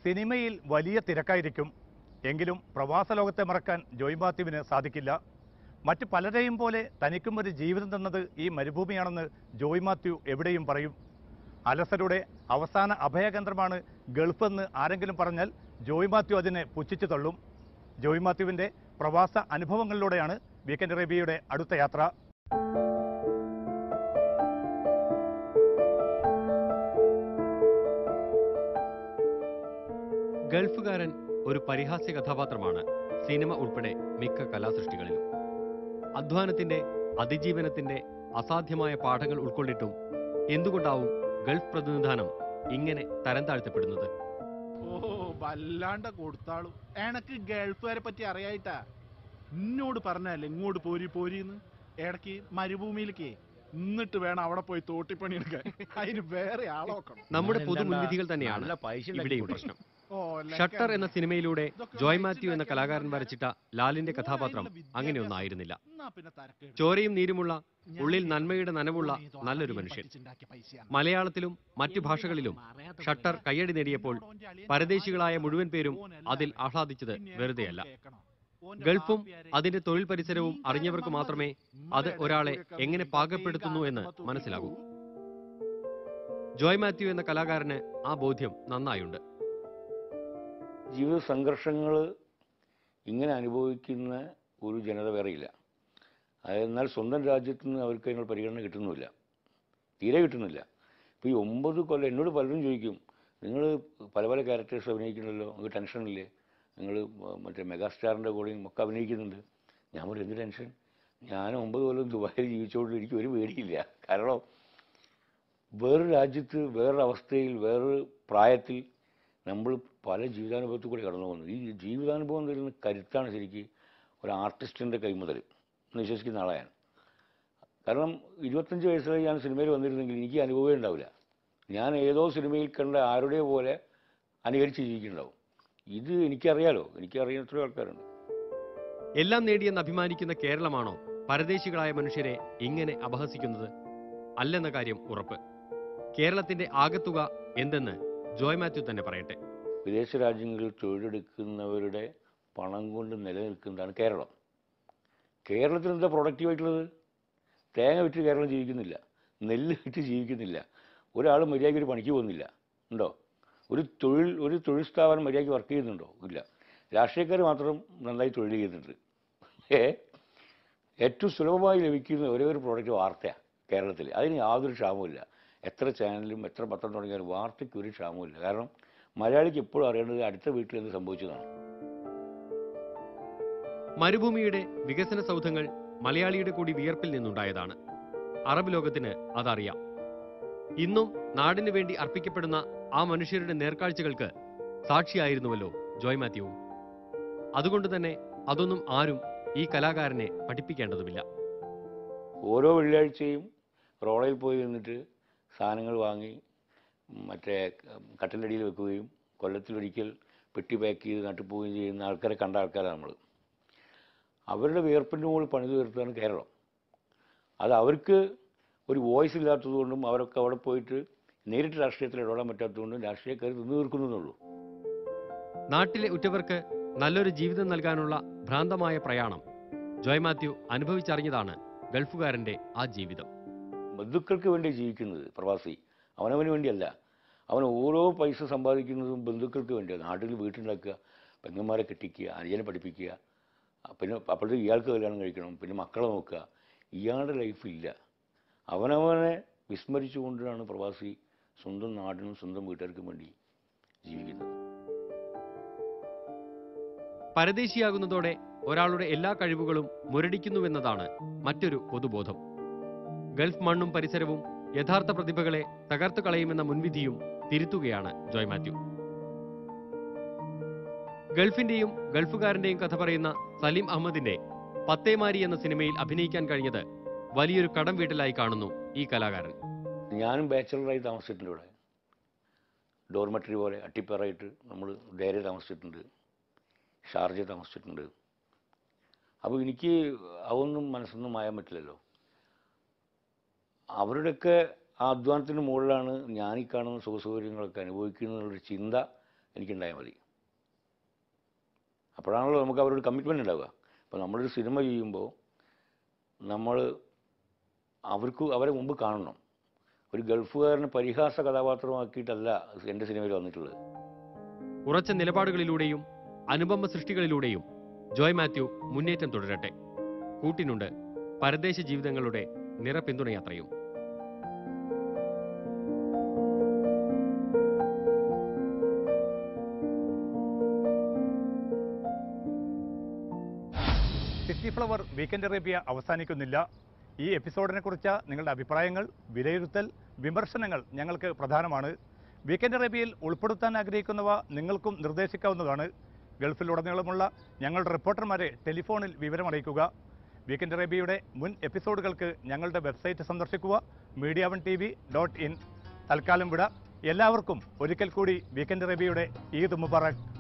സിനിമയിൽ വലിയ തിരക്കായിരിക്കും എങ്കിലും പ്രവാസ ലോകത്തെ മറക്കാൻ ജോയ് മാത്യുവിന് സാധിക്കില്ല മറ്റു പലരെയും പോലെ തനിക്കും ഒരു ജീവിതം തന്നത് ഈ മരുഭൂമിയാണെന്ന് ജോയ് മാത്യു എവിടെയും പറയും അലസരുടെ അവസാന അഭയകേന്ദ്രമാണ് ഗൾഫ് എന്ന് ആരെങ്കിലും പറഞ്ഞാൽ ജോയ് മാത്യു അതിനെ പുച്ഛിച്ചു തള്ളും ജോയ് മാത്യുവിൻ്റെ പ്രവാസ അനുഭവങ്ങളിലൂടെയാണ് വീക്കെൻഡ് റേബിയയുടെ അടുത്ത യാത്ര ഗൾഫുകാരൻ ഒരു പരിഹാസ്യ കഥാപാത്രമാണ് സിനിമ ഉൾപ്പെടെ മിക്ക കലാസൃഷ്ടികളിലും അധ്വാനത്തിന്റെ അതിജീവനത്തിന്റെ അസാധ്യമായ പാഠങ്ങൾ ഉൾക്കൊണ്ടിട്ടും എന്തുകൊണ്ടാവും ഗൾഫ് പ്രതിനിധാനം ഇങ്ങനെ തരം താഴ്ത്തപ്പെടുന്നത് ഓ വല്ലാണ്ട കൊടുത്താളും എനക്ക് ഗൾഫുകാരെ പറ്റി അറിയായിട്ടാ എന്നോട് പറഞ്ഞല്ലേ ഇങ്ങോട്ട് പോരി പോരിന്ന് ഇടയ്ക്ക് മരുഭൂമിയിലേക്ക് എന്നിട്ട് വേണം അവിടെ പോയി തോട്ടിപ്പണി എടുക്കാൻ അതിന് വേറെ ആളോക്കണം നമ്മുടെ പൊതുമുൻവിധികൾ തന്നെയാണ് നല്ല പൈസ ഇവിടെയും പ്രശ്നം ഓ ഷട്ടർ എന്ന സിനിമയിലൂടെ ജോയ് മാത്യു എന്ന കലാകാരൻ വരച്ചിട്ട ലാലിന്റെ കഥാപാത്രം അങ്ങനെയൊന്നായിരുന്നില്ല ചോരയും നീരുമുള്ള ഉള്ളിൽ നന്മയുടെ നനവുള്ള നല്ലൊരു മനുഷ്യൻ മലയാളത്തിലും മറ്റു ഭാഷകളിലും ഷട്ടർ കയ്യടി നേടിയപ്പോൾ പരദേശികളായ മുഴുവൻ പേരും അതിൽ ആഹ്ലാദിച്ചത് വെറുതെയല്ല ഗൾഫും അതിന്റെ തൊഴിൽ പരിസരവും അറിഞ്ഞവർക്ക് മാത്രമേ അത് ഒരാളെ എങ്ങനെ പാകപ്പെടുത്തുന്നു എന്ന് മനസ്സിലാകൂ ജോയ് മാത്യു എന്ന കലാകാരന് ആ ബോധ്യം നന്നായുണ്ട് ജീവിത സംഘർഷങ്ങൾ ഇങ്ങനെ അനുഭവിക്കുന്ന ഒരു ജനത വേറെയില്ല അത് എന്നാൽ സ്വന്തം രാജ്യത്ത് നിന്ന് അവർക്ക് അതിനുള്ള പരിഗണന കിട്ടുന്നുമില്ല തീരെ കിട്ടുന്നില്ല ഇപ്പോൾ ഈ ഒമ്പത് കൊല്ലം എന്നോട് പലരും ചോദിക്കും നിങ്ങൾ പല പല ക്യാരക്ടേഴ്സ് അഭിനയിക്കണമല്ലോ നിങ്ങൾക്ക് ടെൻഷനില്ലേ നിങ്ങൾ മറ്റേ മെഗാസ്റ്റാറിൻ്റെ കൂടെയും ഒക്കെ അഭിനയിക്കുന്നുണ്ട് ഞാൻ പറയും എന്ത് ടെൻഷൻ ഞാൻ ഒമ്പത് കൊല്ലം ദുബായിൽ ജീവിച്ചുകൊണ്ട് എനിക്ക് ഒരു പേടിയില്ല കാരണം വേറൊരു രാജ്യത്ത് വേറൊരു അവസ്ഥയിൽ വേറൊരു പ്രായത്തിൽ നമ്മൾ പല ജീവിതാനുഭവത്തിൽ കൂടി കടന്നു പോകുന്നു ഈ ജീവിതാനുഭവം തരുന്ന കരുത്താണ് ശരിക്ക് ഒരു ആർട്ടിസ്റ്റിൻ്റെ കൈമുതൽ എന്ന് വിശ്വസിക്കുന്ന ആളാണ് കാരണം ഇരുപത്തഞ്ച് വയസ്സിലായി ഞാൻ സിനിമയിൽ വന്നിരുന്നെങ്കിൽ എനിക്ക് അനുഭവമേ ഉണ്ടാവില്ല ഞാൻ ഏതോ സിനിമയിൽ കണ്ട ആരുടെ പോലെ അനുകരിച്ച് ജീവിക്കുന്നുണ്ടാവും ഇത് എനിക്കറിയാലോ എനിക്കറിയാൻ എത്രയോ ആൾക്കാരുണ്ട് എല്ലാം നേടിയെന്ന് അഭിമാനിക്കുന്ന കേരളമാണോ പരദേശികളായ മനുഷ്യരെ ഇങ്ങനെ അപഹസിക്കുന്നത് അല്ലെന്ന കാര്യം ഉറപ്പ് കേരളത്തിന്റെ ആകത്തുക എന്തെന്ന് ജോയ് മാത്യു തന്നെ പറയട്ടെ വിദേശ രാജ്യങ്ങളിൽ തൊഴിലെടുക്കുന്നവരുടെ പണം കൊണ്ട് നിലനിൽക്കുന്നതാണ് കേരളം കേരളത്തിൽ എന്താ പ്രൊഡക്റ്റീവായിട്ടുള്ളത് തേങ്ങ വിറ്റ് കേരളം ജീവിക്കുന്നില്ല നെല്ല് വിറ്റ് ജീവിക്കുന്നില്ല ഒരാൾ മര്യാദയ്ക്ക് ഒരു പണിക്ക് പോകുന്നില്ല ഉണ്ടോ ഒരു തൊഴിൽ ഒരു തൊഴിൽ സ്ഥാപനം മര്യാദയ്ക്ക് വർക്ക് ചെയ്യുന്നുണ്ടോ ഇല്ല രാഷ്ട്രീയക്കാർ മാത്രം നന്നായി തൊഴിൽ ചെയ്യുന്നുണ്ട് ഏ ഏറ്റവും സുലഭമായി ലഭിക്കുന്ന ഒരേ ഒരു പ്രോഡക്റ്റ് വാർത്തയാണ് കേരളത്തിൽ അതിന് യാതൊരു ക്ഷാമവുമില്ല എത്ര ചാനലും എത്ര പത്രം തുടങ്ങിയാലും വാർത്തയ്ക്ക് ഒരു ക്ഷാമവുമില്ല കാരണം മലയാളിക്ക് എപ്പോഴും അറിയേണ്ടത് അടുത്ത വീട്ടിൽ എന്ത് സംഭവിച്ചതാണ് മരുഭൂമിയുടെ വികസന സൗധങ്ങൾ മലയാളിയുടെ കൂടി വിയർപ്പിൽ നിന്നുണ്ടായതാണ് അറബ് ലോകത്തിന് അതറിയാം ഇന്നും നാടിനു വേണ്ടി അർപ്പിക്കപ്പെടുന്ന ആ മനുഷ്യരുടെ നേർക്കാഴ്ചകൾക്ക് സാക്ഷിയായിരുന്നുവല്ലോ ജോയ് മാത്യുവും അതുകൊണ്ട് തന്നെ അതൊന്നും ആരും ഈ കലാകാരനെ പഠിപ്പിക്കേണ്ടതുമില്ല ഓരോ വെള്ളിയാഴ്ചയും റോളയിൽ പോയി നിന്നിട്ട് സാധനങ്ങൾ വാങ്ങി മറ്റേ കട്ടിൻ്റെ അടിയിൽ വെക്കുകയും കൊല്ലത്തിലൊരിക്കൽ പെട്ടി പാക്ക് ചെയ്ത് നട്ടു പോവുകയും ചെയ്യുന്ന ആൾക്കാരെ കണ്ട ആൾക്കാരാണ് നമ്മൾ അവരുടെ വിയർപ്പിൻ്റെ മുകളിൽ പണി തീർത്താണ് കേരളം അത് അവർക്ക് ഒരു വോയിസ് ഇല്ലാത്തതുകൊണ്ടും അവരൊക്കെ അവിടെ പോയിട്ട് നേരിട്ട് രാഷ്ട്രീയത്തിൽ ഇടപെടാൻ പറ്റാത്തതുകൊണ്ടും രാഷ്ട്രീയക്കാർ തിന്നു തീർക്കുന്നുള്ളൂ നാട്ടിലെ ഉറ്റവർക്ക് നല്ലൊരു ജീവിതം നൽകാനുള്ള ഭ്രാന്തമായ പ്രയാണം ജോയ് മാത്യു അനുഭവിച്ചറിഞ്ഞതാണ് ഗൾഫുകാരന്റെ ആ ജീവിതം ബന്ധുക്കൾക്ക് വേണ്ടി ജീവിക്കുന്നത് പ്രവാസി അവനവന് വേണ്ടിയല്ല അവൻ ഓരോ പൈസ സമ്പാദിക്കുന്നതും ബന്ധുക്കൾക്ക് വേണ്ടിയാണ് നാട്ടിൽ വീട്ടുണ്ടാക്കുക പെങ്ങന്മാരെ കെട്ടിക്കുക അനുജനെ പഠിപ്പിക്കുക ആ, പിന്നെ അപ്പോഴത്തേക്ക് ഇയാൾക്ക് കല്യാണം കഴിക്കണം പിന്നെ മക്കളെ നോക്കുക ഇയാളുടെ ലൈഫില്ല അവനവനെ വിസ്മരിച്ചുകൊണ്ടാണ് പ്രവാസി സ്വന്തം നാടിനും സ്വന്തം വീട്ടുകാർക്കും വേണ്ടി ജീവിക്കുന്നത് പരദേശിയാകുന്നതോടെ ഒരാളുടെ എല്ലാ കഴിവുകളും മുരടിക്കുന്നുവെന്നതാണ് മറ്റൊരു പൊതുബോധം ഗൾഫ് മണ്ണും പരിസരവും യഥാർത്ഥ പ്രതിഭകളെ തകർത്തു കളയുമെന്ന മുൻവിധിയും തിരുത്തുകയാണ് ജോയ് മാത്യു ഗൾഫിന്റെയും ഗൾഫുകാരന്റെയും കഥ പറയുന്ന സലീം അഹമ്മദിന്റെ പത്തേമാരി എന്ന സിനിമയിൽ അഭിനയിക്കാൻ കഴിഞ്ഞത് വലിയൊരു കടം വീട്ടലായി കാണുന്നു ഈ കലാകാരൻ ഞാനും ബാച്ചലറായി താമസിച്ചിട്ടുണ്ട് ഇവിടെ ഡോർമെറ്ററി പോലെ അട്ടിപ്പറായിട്ട് നമ്മൾ ഡയറി താമസിച്ചിട്ടുണ്ട് ഷാർജ താമസിച്ചിട്ടുണ്ട് അപ്പോൾ എനിക്ക് അതൊന്നും മനസ്സൊന്നും മായാൻ പറ്റില്ലല്ലോ അവരുടെയൊക്കെ ആ അധ്വാനത്തിന് മുകളിലാണ് ഞാൻ ഈ കാണുന്ന സുഖസൗകര്യങ്ങളൊക്കെ അനുഭവിക്കുന്നുള്ളൊരു ചിന്ത എനിക്കുണ്ടായാൽ മതി അപ്പോഴാണല്ലോ നമുക്ക് അവരോട് കമ്മിറ്റ്മെൻ്റ് ഉണ്ടാവുക അപ്പോൾ നമ്മളൊരു സിനിമ ചെയ്യുമ്പോൾ നമ്മൾ അവർക്ക് അവരെ മുമ്പ് കാണണം ഒരു ഗൾഫുകാരനെ പരിഹാസ കഥാപാത്രമാക്കിയിട്ടല്ല എൻ്റെ സിനിമയിൽ വന്നിട്ടുള്ളത് ഉറച്ച നിലപാടുകളിലൂടെയും അനുപമ സൃഷ്ടികളിലൂടെയും ജോയ് മാത്യു മുന്നേറ്റം തുടരട്ടെ കൂട്ടിനുണ്ട് പരദേശ ജീവിതങ്ങളുടെ നിറപിന്തുണയാത്രയും സിറ്റി ഫ്ലവർ വീക്കെൻഡ് അറേബ്യ അവസാനിക്കുന്നില്ല ഈ എപ്പിസോഡിനെ കുറിച്ച് നിങ്ങളുടെ അഭിപ്രായങ്ങൾ വിലയിരുത്തൽ വിമർശനങ്ങൾ ഞങ്ങൾക്ക് പ്രധാനമാണ് വീക്കെൻഡ് അറേബ്യയിൽ ഉൾപ്പെടുത്താൻ ആഗ്രഹിക്കുന്നവ നിങ്ങൾക്കും നിർദ്ദേശിക്കാവുന്നതാണ് ഗൾഫിലുടനീളമുള്ള ഞങ്ങളുടെ റിപ്പോർട്ടർമാരെ ടെലിഫോണിൽ വിവരമറിയിക്കുക വീക്കെൻഡ് അറേബ്യയുടെ മുൻ എപ്പിസോഡുകൾക്ക് ഞങ്ങളുടെ വെബ്സൈറ്റ് സന്ദർശിക്കുക Media One T V dot in തൽക്കാലം വിട എല്ലാവർക്കും ഒരിക്കൽ കൂടി വീക്കെൻഡ് അറേബ്യയുടെ ഈദ് മുബാറക്